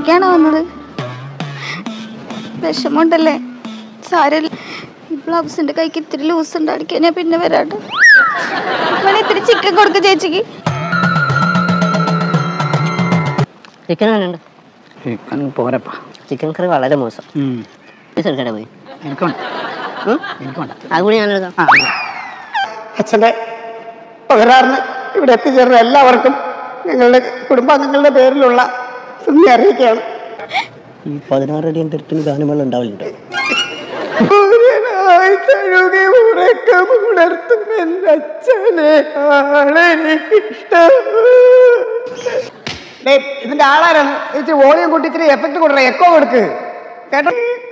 ഒറ്റയ്ക്കാണോ വന്നത് വിഷമമുണ്ടല്ലേ സാരമില്ല ഈ ബ്ലൗസിന്റെ കൈക്ക് ഇത്തിരി ലൂസ് ഉണ്ട് അടിക്കാൻ ഞാൻ പിന്നെ വരാട്ടോ വേണേ ഇത്തിരി ചിക്കൻ കൊടുക്ക ചേച്ചിക്ക് ചിക്കൻ എങ്ങനെയുണ്ട് ചിക്കൻ പോരപ്പാ ചിക്കൻ കറി വളരെ മോശം പീസ് എടുക്കട്ടെ പോയി എനിക്കുണ്ട് ഉം? എനിക്കുണ്ട് അതുകൂടി ഞാൻ എടുക്കാം അച്ഛൻ്റെ പകരാറിന് ഇവിടെ എത്തിച്ചേർന്ന എല്ലാവർക്കും ഞങ്ങളുടെ കുടുംബാംഗങ്ങളുടെ പേരിലുള്ള നന്ദി അറിയിക്കുകയാണ് ഈ പതിനാറ് അടി തെറ്റിന് ഗാനമേള ഉണ്ടാവില്ലുണ്ട് സൂര്യനായി തഴുകി ഉറക്കമുണർത്തും എൻ്റെ അച്ഛനെ ആളെനിക്കിഷ്ടം. ഡേയ്, ഇതിന്റെ ആളാരാണ് ഇച്ചിരി വോളിയം കൂട്ടി ഇച്ചിരി എഫക്ട് കൊടുക്കണ എക്കോ കൊടുക്ക് കേട്ടോ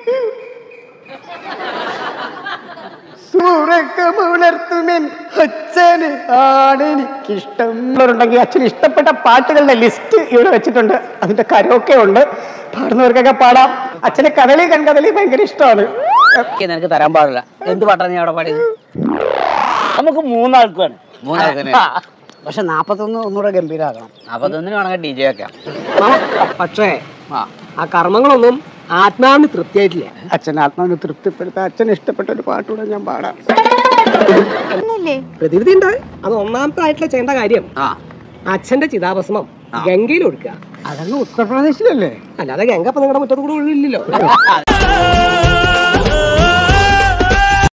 സൂറക്കമുണർത്തുമെൻ അച്ഛന് ആണെനിക്കിഷ്ടം ഉണ്ടെങ്കിൽ അച്ഛന് ഇഷ്ടപ്പെട്ട പാട്ടുകളുടെ ലിസ്റ്റ് ഇവിടെ വെച്ചിട്ടുണ്ട് അതിന്റെ കരോക്കെ ഉണ്ട് പാടുന്നവർക്കൊക്കെ പാടാം അച്ഛന് കഥളി കൺകഥളി ഭയങ്കര ഇഷ്ടമാണ് നിനക്ക് തരാൻ പാടില്ല എന്ത് പാട്ടാണ് നീ അവിടെ പാടിയത് നമുക്ക് മൂന്നാൾക്കാണ് മൂന്നാൾക്കാണ് പക്ഷെ നാപ്പത്തൊന്ന് ഒന്നുകൂടെ ഗംഭീരമാകണം നാപ്പത്തൊന്നിന് വേണമെങ്കിൽ ഡി ജെ വെക്കാം പക്ഷേ ആ ആ കർമ്മങ്ങളൊന്നും ആത്മാവിന് തൃപ്തിയായിട്ടില്ല അച്ഛൻ ആത്മാവിനെ തൃപ്തിപ്പെടുത്താൻ അച്ഛന് ഇഷ്ടപ്പെട്ട ഒരു പാട്ടുകൂടെ ഞാൻ പാടാം ഒന്നുമില്ലേ പ്രതിവിധി ഉണ്ട് അത് ഒന്നാമത്തെ ആയിട്ടുള്ള ചെയ്യേണ്ട കാര്യം ആ അച്ഛന്റെ ചിതാഭസ്മം ഗംഗയിൽ ഒടുക്കുക അതങ്ങ് ഉത്തർപ്രദേശിലല്ലേ അല്ലാതെ ഗംഗ ഇപ്പൊ നിങ്ങളുടെ മുറ്റത്ത് കൂടെ ഒഴിവില്ലല്ലോ